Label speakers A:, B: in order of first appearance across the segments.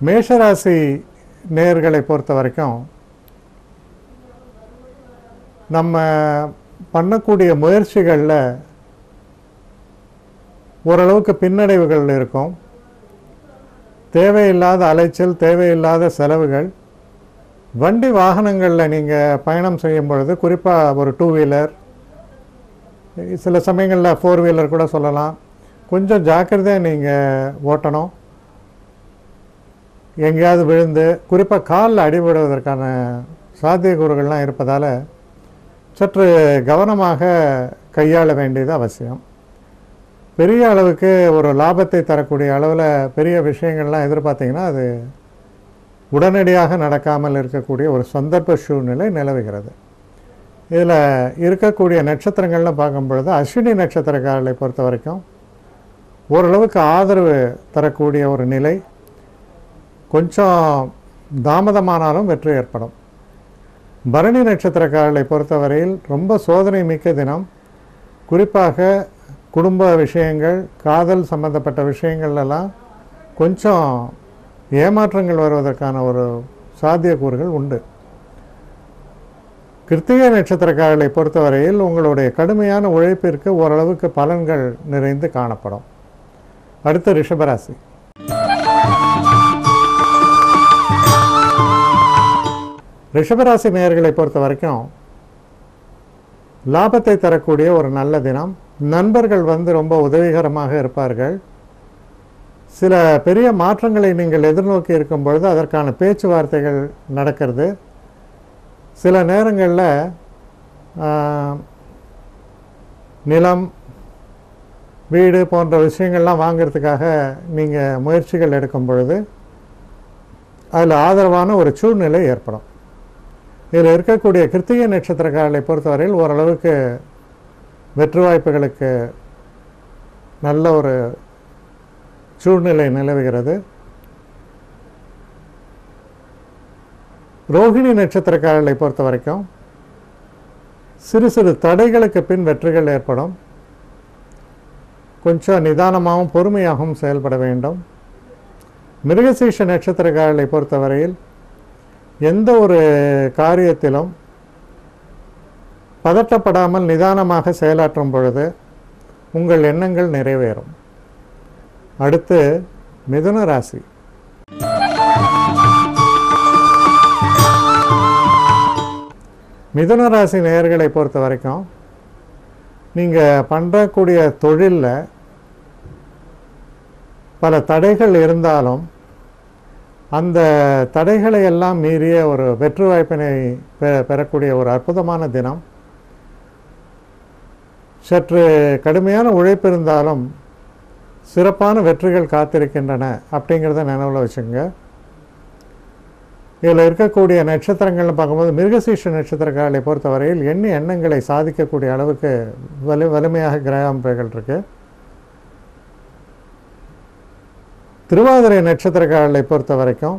A: மேஷராசி நேர்களை பொறுத்த வரைக்கும் நம்ம பண்ணக்கூடிய முயற்சிகளில் ஓரளவுக்கு பின்னடைவுகள் இருக்கும் தேவையில்லாத அலைச்சல் தேவையில்லாத செலவுகள் வண்டி வாகனங்களில் நீங்கள் பயணம் செய்யும் பொழுது குறிப்பாக ஒரு டூ வீலர் சில சமயங்களில் ஃபோர் வீலர் கூட சொல்லலாம் கொஞ்சம் ஜாக்கிரதையாக நீங்கள் ஓட்டணும் எங்கேயாவது விழுந்து குறிப்பாக காலில் அடிபடுவதற்கான சாத்தியக்கூறுகள்லாம் இருப்பதால் சற்று கவனமாக கையாள வேண்டியது அவசியம் பெரிய அளவுக்கு ஒரு லாபத்தை தரக்கூடிய அளவில் பெரிய விஷயங்கள்லாம் எதிர்பார்த்தீங்கன்னா அது உடனடியாக நடக்காமல் இருக்கக்கூடிய ஒரு சந்தர்ப்ப சூழ்நிலை நிலவுகிறது இதில் இருக்கக்கூடிய நட்சத்திரங்கள்னு பார்க்கும் பொழுது அஸ்வினி நட்சத்திரக்காரர்களை பொறுத்த வரைக்கும் ஓரளவுக்கு ஆதரவு தரக்கூடிய ஒரு நிலை கொஞ்சம் தாமதமானாலும் வெற்றி ஏற்படும் பரணி நட்சத்திரக்காரர்களை பொறுத்தவரையில் ரொம்ப சோதனை மிக்க தினம் குறிப்பாக குடும்ப விஷயங்கள் காதல் சம்பந்தப்பட்ட விஷயங்கள்லாம் கொஞ்சம் ஏமாற்றங்கள் வருவதற்கான ஒரு சாத்தியக்கூறுகள் உண்டு கிருத்திகை நட்சத்திரக்காரர்களை பொறுத்தவரையில் உங்களுடைய கடுமையான உழைப்பிற்கு ஓரளவுக்கு பலன்கள் நிறைந்து காணப்படும் அடுத்து ரிஷபராசி ரிஷபராசி நேயர்களை பொறுத்த வரைக்கும் லாபத்தை தரக்கூடிய ஒரு நல்ல தினம் நண்பர்கள் வந்து ரொம்ப உதவிகரமாக இருப்பார்கள் சில பெரிய மாற்றங்களை நீங்கள் எதிர்நோக்கி இருக்கும் பொழுது அதற்கான பேச்சுவார்த்தைகள் நடக்கிறது சில நேரங்களில் நிலம் வீடு போன்ற விஷயங்கள்லாம் வாங்கிறதுக்காக நீங்கள் முயற்சிகள் எடுக்கும் பொழுது அதில் ஆதரவான ஒரு சூழ்நிலை ஏற்படும் இதில் இருக்கக்கூடிய கிருத்திகை நட்சத்திரக்காரர்களை பொறுத்தவரையில் ஓரளவுக்கு வெற்றி வாய்ப்புகளுக்கு நல்ல ஒரு சூழ்நிலை நிலவுகிறது ரோகிணி நட்சத்திரக்காரர்களை பொறுத்த வரைக்கும் சிறு சிறு தடைகளுக்கு பின் வெற்றிகள் ஏற்படும் கொஞ்சம் நிதானமாகவும் பொறுமையாகவும் செயல்பட வேண்டும் மிருகசீஷ நட்சத்திரக்காரர்களை பொறுத்தவரையில் எந்த ஒரு காரியத்திலும் பதட்டப்படாமல் நிதானமாக செயலாற்றும் பொழுது உங்கள் எண்ணங்கள் நிறைவேறும் அடுத்து மிதுன ராசி மிதுன ராசி நேயர்களை பொறுத்த வரைக்கும் நீங்கள் பண்ணக்கூடிய தொழிலில் பல தடைகள் இருந்தாலும் அந்த தடைகளை எல்லாம் மீறிய ஒரு வெற்றி வாய்ப்பினை பெ பெறக்கூடிய ஒரு அற்புதமான தினம் சற்று கடுமையான உழைப்பு இருந்தாலும் சிறப்பான வெற்றிகள் காத்திருக்கின்றன அப்படிங்கிறத நினைவில் வச்சுங்க இதில் இருக்கக்கூடிய நட்சத்திரங்கள்னு பார்க்கும்போது மிருகசீஷ நட்சத்திரக்காரர்களை பொறுத்தவரையில் எண்ணி எண்ணங்களை சாதிக்கக்கூடிய அளவுக்கு வலு வலிமையாக கிரக அமைப்புகள் இருக்குது திருவாதிரை நட்சத்திரக்காரர்களை பொறுத்த வரைக்கும்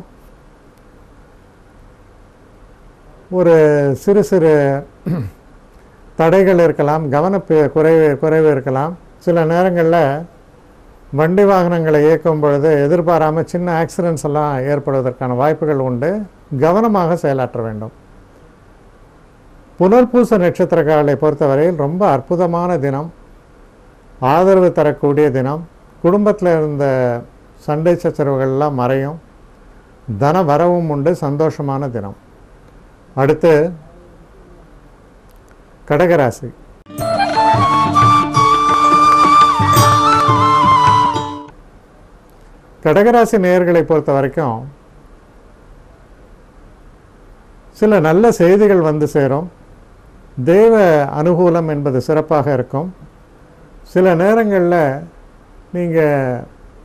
A: ஒரு சிறு சிறு தடைகள் இருக்கலாம் கவனப்பு குறைவு குறைவு இருக்கலாம் சில நேரங்களில் வண்டி வாகனங்களை இயக்கும் பொழுது எதிர்பாராமல் சின்ன ஆக்சிடென்ட்ஸ் எல்லாம் ஏற்படுவதற்கான வாய்ப்புகள் உண்டு கவனமாக செயலாற்ற வேண்டும் புனர்பூச நட்சத்திரக்காரர்களை பொறுத்தவரையில் ரொம்ப அற்புதமான தினம் ஆதரவு தரக்கூடிய தினம் குடும்பத்தில் இருந்த சண்டை சச்சரவுகள்லாம் மறையும் தன வரவும் உண்டு சந்தோஷமான தினம் அடுத்து கடகராசி கடகராசி நேயர்களை பொறுத்த வரைக்கும் சில நல்ல செய்திகள் வந்து சேரும் தேவ அனுகூலம் என்பது சிறப்பாக இருக்கும் சில நேரங்களில் நீங்கள்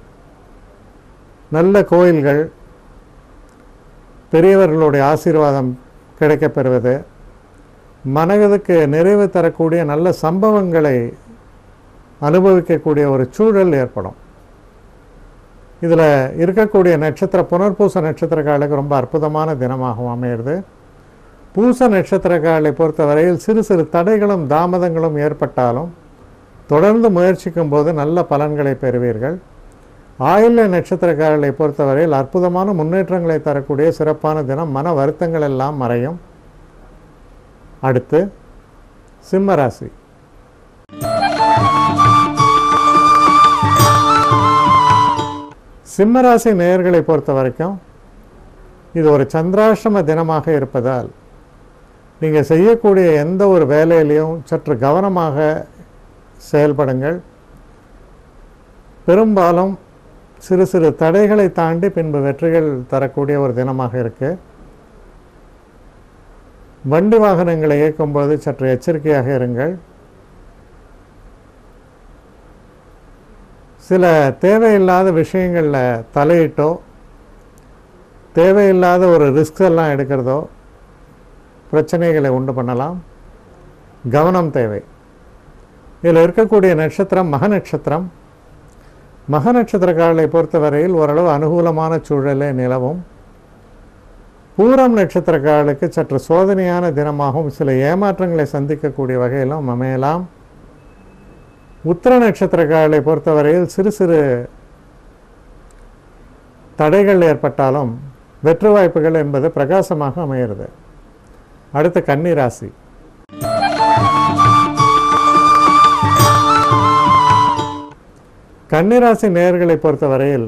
A: நல்ல கோயில்கள் பெரியவர்களுடைய ஆசீர்வாதம் கிடைக்கப் பெறுவது மனதுக்கு நிறைவு தரக்கூடிய நல்ல சம்பவங்களை அனுபவிக்கக்கூடிய ஒரு சூழல் ஏற்படும் இதில் இருக்கக்கூடிய நட்சத்திர புனர்பூச நட்சத்திரக்காலுக்கு ரொம்ப அற்புதமான தினமாகவும் அமையிறது பூச நட்சத்திரக்காலை பொறுத்தவரையில் சிறு சிறு தடைகளும் தாமதங்களும் ஏற்பட்டாலும் தொடர்ந்து முயற்சிக்கும் போது நல்ல பலன்களை பெறுவீர்கள் ஆயில்ய நட்சத்திரக்காரர்களை பொறுத்தவரையில் அற்புதமான முன்னேற்றங்களை தரக்கூடிய சிறப்பான தினம் மன வருத்தங்கள் எல்லாம் மறையும் அடுத்து சிம்ம ராசி சிம்மராசி நேயர்களை பொறுத்த வரைக்கும் இது ஒரு சந்திராஷ்டம தினமாக இருப்பதால் நீங்கள் செய்யக்கூடிய எந்த ஒரு வேலையிலையும் சற்று கவனமாக செயல்படுங்கள் பெரும்பாலும் சிறு சிறு தடைகளை தாண்டி பின்பு வெற்றிகள் தரக்கூடிய ஒரு தினமாக இருக்கு வண்டி வாகனங்களை இயக்கும்போது சற்று எச்சரிக்கையாக இருங்கள் சில தேவையில்லாத விஷயங்களில் தலையிட்டோ தேவையில்லாத ஒரு ரிஸ்க் எல்லாம் எடுக்கிறதோ பிரச்சனைகளை உண்டு பண்ணலாம் கவனம் தேவை இதில் இருக்கக்கூடிய நட்சத்திரம் மக நட்சத்திரம் மக நட்சத்திரக்காரர்களை பொறுத்தவரையில் ஓரளவு அனுகூலமான சூழலே நிலவும் பூரம் நட்சத்திரக்காரர்களுக்கு சற்று சோதனையான தினமாகவும் சில ஏமாற்றங்களை சந்திக்கக்கூடிய வகையிலும் அமையலாம் உத்திர நட்சத்திரக்காரர்களை பொறுத்தவரையில் சிறு சிறு தடைகள் ஏற்பட்டாலும் வெற்றி வாய்ப்புகள் என்பது பிரகாசமாக அமைகிறது அடுத்து கன்னி ராசி கன்னிராசி நேயர்களை பொறுத்தவரையில்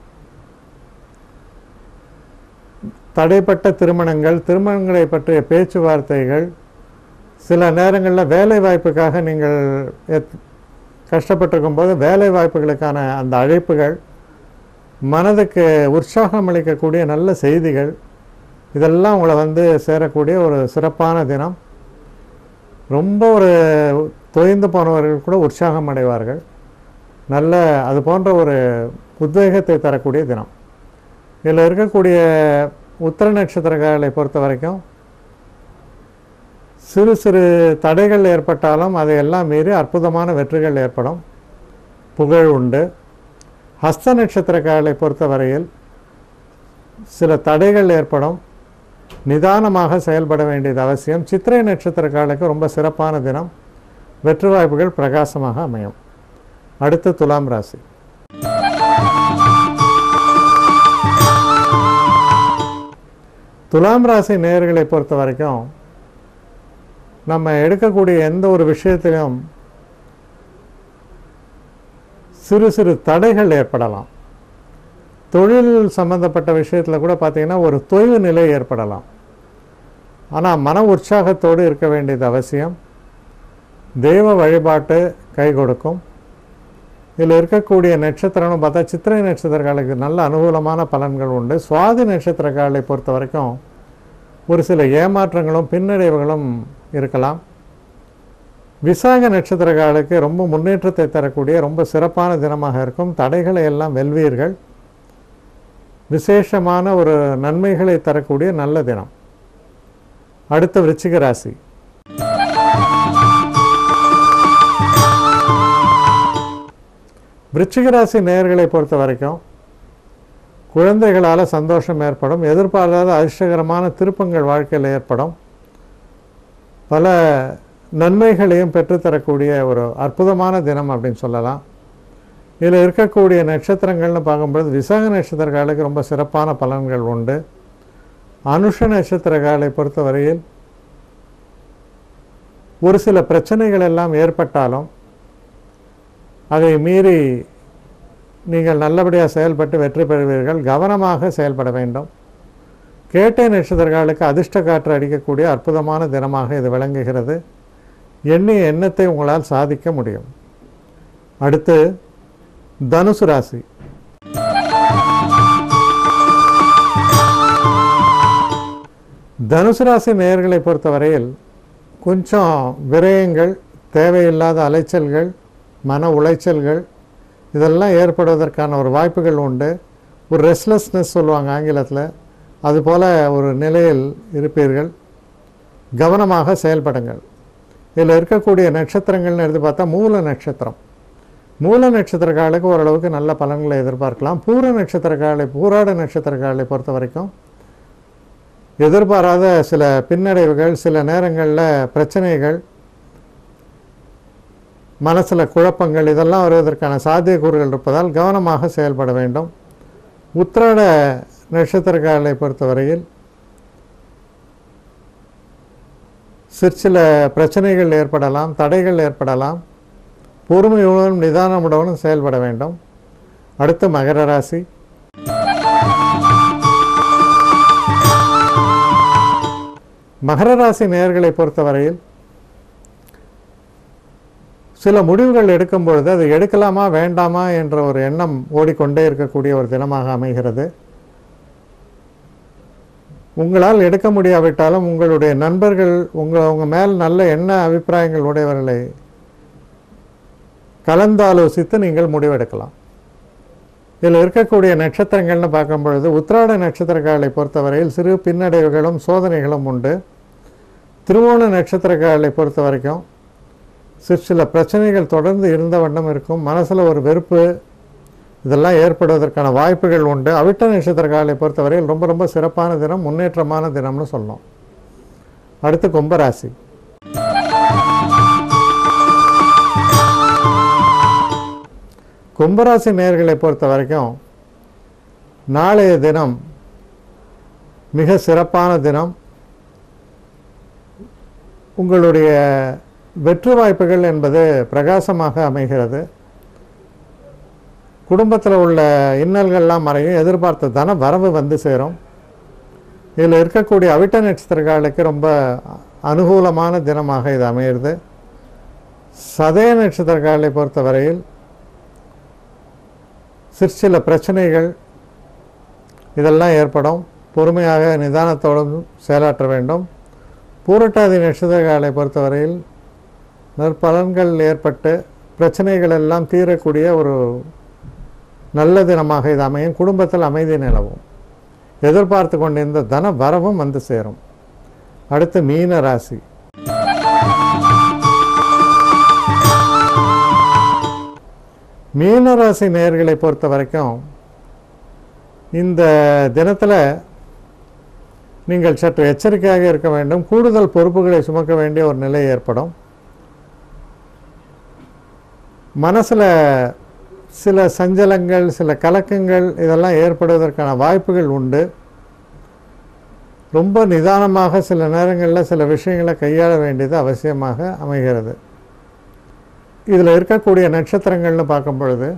A: தடைப்பட்ட திருமணங்கள் திருமணங்களை பற்றிய பேச்சுவார்த்தைகள் சில நேரங்களில் வேலை வாய்ப்புக்காக நீங்கள் எத் கஷ்டப்பட்டிருக்கும் போது வேலை வாய்ப்புகளுக்கான அந்த அழைப்புகள் மனதுக்கு உற்சாகம் அளிக்கக்கூடிய நல்ல செய்திகள் இதெல்லாம் உங்களை வந்து சேரக்கூடிய ஒரு சிறப்பான தினம் ரொம்ப ஒரு தொய்ந்து போனவர்கள் கூட உற்சாகம் அடைவார்கள் நல்ல அது போன்ற ஒரு உத்வேகத்தை தரக்கூடிய தினம் இதில் இருக்கக்கூடிய உத்திர நட்சத்திரக்காரர்களை பொறுத்த வரைக்கும் சிறு சிறு தடைகள் ஏற்பட்டாலும் அதையெல்லாம் மீறி அற்புதமான வெற்றிகள் ஏற்படும் புகழ் உண்டு ஹஸ்த நட்சத்திரக்காரர்களை பொறுத்தவரையில் சில தடைகள் ஏற்படும் நிதானமாக செயல்பட வேண்டியது அவசியம் சித்திரை நட்சத்திரக்காரர்களுக்கு ரொம்ப சிறப்பான தினம் வெற்றி வாய்ப்புகள் பிரகாசமாக அமையும் அடுத்து துலாம் ராசி துலாம் ராசி நேயர்களை பொறுத்த வரைக்கும் நம்ம எடுக்கக்கூடிய எந்த ஒரு விஷயத்திலும் சிறு சிறு தடைகள் ஏற்படலாம் தொழில் சம்பந்தப்பட்ட விஷயத்தில் கூட பார்த்தீங்கன்னா ஒரு தொய்வு நிலை ஏற்படலாம் ஆனால் மன உற்சாகத்தோடு இருக்க வேண்டியது அவசியம் தெய்வ வழிபாட்டு கை கொடுக்கும் இதில் இருக்கக்கூடிய நட்சத்திரம்னு பார்த்தா சித்திரை நட்சத்திரக்காலுக்கு நல்ல அனுகூலமான பலன்கள் உண்டு சுவாதி நட்சத்திரக்காலை பொறுத்த வரைக்கும் ஒரு சில ஏமாற்றங்களும் பின்னடைவுகளும் இருக்கலாம் விசாக நட்சத்திரக்காலுக்கு ரொம்ப முன்னேற்றத்தை தரக்கூடிய ரொம்ப சிறப்பான தினமாக இருக்கும் தடைகளை எல்லாம் வெல்வீர்கள் விசேஷமான ஒரு நன்மைகளை தரக்கூடிய நல்ல தினம் அடுத்த விருச்சிக ராசி விருச்சிக ராசி நேயர்களை பொறுத்த வரைக்கும் குழந்தைகளால் சந்தோஷம் ஏற்படும் எதிர்பாராத அதிர்ஷ்டகரமான திருப்பங்கள் வாழ்க்கையில் ஏற்படும் பல நன்மைகளையும் பெற்றுத்தரக்கூடிய ஒரு அற்புதமான தினம் அப்படின்னு சொல்லலாம் இதில் இருக்கக்கூடிய நட்சத்திரங்கள்னு பார்க்கும்பொழுது விசாக நட்சத்திரக்காலுக்கு ரொம்ப சிறப்பான பலன்கள் உண்டு அனுஷ நட்சத்திரக்காலை பொறுத்தவரையில் ஒரு சில பிரச்சனைகள் எல்லாம் ஏற்பட்டாலும் அதை மீறி நீங்கள் நல்லபடியாக செயல்பட்டு வெற்றி பெறுவீர்கள் கவனமாக செயல்பட வேண்டும் கேட்டை நட்சத்திரக்காலுக்கு அதிர்ஷ்ட காற்று அடிக்கக்கூடிய அற்புதமான தினமாக இது விளங்குகிறது எண்ணிய எண்ணத்தை உங்களால் சாதிக்க முடியும் அடுத்து தனுசு ராசி தனுசு ராசி நேயர்களை பொறுத்தவரையில் கொஞ்சம் விரயங்கள் தேவையில்லாத அலைச்சல்கள் மன உளைச்சல்கள் இதெல்லாம் ஏற்படுவதற்கான ஒரு வாய்ப்புகள் உண்டு ஒரு ரெஸ்ட்லெஸ்னஸ் சொல்லுவாங்க ஆங்கிலத்தில் அதுபோல் ஒரு நிலையில் இருப்பீர்கள் கவனமாக செயல்படுங்கள் இதில் இருக்கக்கூடிய நட்சத்திரங்கள்னு எடுத்து பார்த்தா மூல நட்சத்திரம் மூல நட்சத்திரக்காலுக்கு ஓரளவுக்கு நல்ல பலன்களை எதிர்பார்க்கலாம் பூர நட்சத்திரக்காலை பூராட நட்சத்திரக்காலை பொறுத்த வரைக்கும் எதிர்பாராத சில பின்னடைவுகள் சில நேரங்களில் பிரச்சனைகள் மனசில் குழப்பங்கள் இதெல்லாம் வருவதற்கான சாத்தியக்கூறுகள் இருப்பதால் கவனமாக செயல்பட வேண்டும் உத்திராட நட்சத்திரக்காரர்களை பொறுத்தவரையில் சிற்சில பிரச்சனைகள் ஏற்படலாம் தடைகள் ஏற்படலாம் பொறுமையுடனும் நிதானமுடனும் செயல்பட வேண்டும் அடுத்து மகர ராசி மகர ராசி நேயர்களை பொறுத்தவரையில் சில முடிவுகள் எடுக்கும் பொழுது அது எடுக்கலாமா வேண்டாமா என்ற ஒரு எண்ணம் ஓடிக்கொண்டே இருக்கக்கூடிய ஒரு தினமாக அமைகிறது உங்களால் எடுக்க முடியாவிட்டாலும் உங்களுடைய நண்பர்கள் உங்கள் உங்கள் மேல் நல்ல எண்ண அபிப்பிராயங்கள் உடையவர்களை கலந்தாலோசித்து நீங்கள் முடிவெடுக்கலாம் இதில் இருக்கக்கூடிய நட்சத்திரங்கள்னு பார்க்கும் பொழுது உத்திராட நட்சத்திரக்காரர்களை பொறுத்தவரையில் சிறு பின்னடைவுகளும் சோதனைகளும் உண்டு திருவோண நட்சத்திரக்காரர்களை பொறுத்த வரைக்கும் சிறு சில பிரச்சனைகள் தொடர்ந்து இருந்த வண்ணம் இருக்கும் மனசில் ஒரு வெறுப்பு இதெல்லாம் ஏற்படுவதற்கான வாய்ப்புகள் உண்டு அவிட்ட நட்சத்திரக்காரர்களை பொறுத்தவரையில் ரொம்ப ரொம்ப சிறப்பான தினம் முன்னேற்றமான தினம்னு சொல்லணும் அடுத்து கும்பராசி கும்பராசி நேர்களை பொறுத்த வரைக்கும் நாளைய தினம் மிக சிறப்பான தினம் உங்களுடைய வெற்றி வாய்ப்புகள் என்பது பிரகாசமாக அமைகிறது குடும்பத்தில் உள்ள இன்னல்கள்லாம் மறையும் எதிர்பார்த்த தன வரவு வந்து சேரும் இதில் இருக்கக்கூடிய அவிட்ட நட்சத்திரக்காரர்களுக்கு ரொம்ப அனுகூலமான தினமாக இது அமையிறது சதய நட்சத்திரக்காரர்களை பொறுத்தவரையில் சிற்சில பிரச்சனைகள் இதெல்லாம் ஏற்படும் பொறுமையாக நிதானத்தோடும் செயலாற்ற வேண்டும் பூரட்டாதி நட்சத்திரக்காரர்களை பொறுத்தவரையில் நற்பலன்கள் ஏற்பட்டு பிரச்சனைகள் எல்லாம் தீரக்கூடிய ஒரு நல்ல தினமாக இது அமையும் குடும்பத்தில் அமைதி நிலவும் எதிர்பார்த்து கொண்டிருந்த தன வரவும் வந்து சேரும் அடுத்து மீன ராசி மீனராசி நேயர்களை பொறுத்த வரைக்கும் இந்த தினத்தில் நீங்கள் சற்று எச்சரிக்கையாக இருக்க வேண்டும் கூடுதல் பொறுப்புகளை சுமக்க வேண்டிய ஒரு நிலை ஏற்படும் மனசில் சில சஞ்சலங்கள் சில கலக்கங்கள் இதெல்லாம் ஏற்படுவதற்கான வாய்ப்புகள் உண்டு ரொம்ப நிதானமாக சில நேரங்களில் சில விஷயங்களை கையாள வேண்டியது அவசியமாக அமைகிறது இதில் இருக்கக்கூடிய நட்சத்திரங்கள்னு பார்க்கும் பொழுது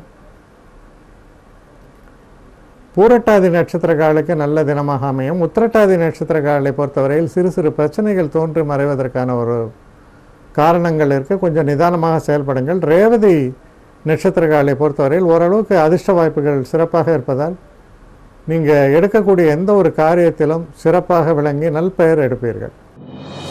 A: பூரட்டாதி நட்சத்திரக்காலுக்கு நல்ல தினமாக அமையும் உத்திரட்டாதி நட்சத்திரக்காலை பொறுத்தவரையில் சிறு சிறு பிரச்சனைகள் தோன்றி மறைவதற்கான ஒரு காரணங்கள் இருக்கு கொஞ்சம் நிதானமாக செயல்படுங்கள் ரேவதி நட்சத்திரக்காலை பொறுத்தவரையில் ஓரளவுக்கு அதிர்ஷ்ட வாய்ப்புகள் சிறப்பாக இருப்பதால் நீங்கள் எடுக்கக்கூடிய எந்த ஒரு காரியத்திலும் சிறப்பாக விளங்கி நல்பெயர் எடுப்பீர்கள்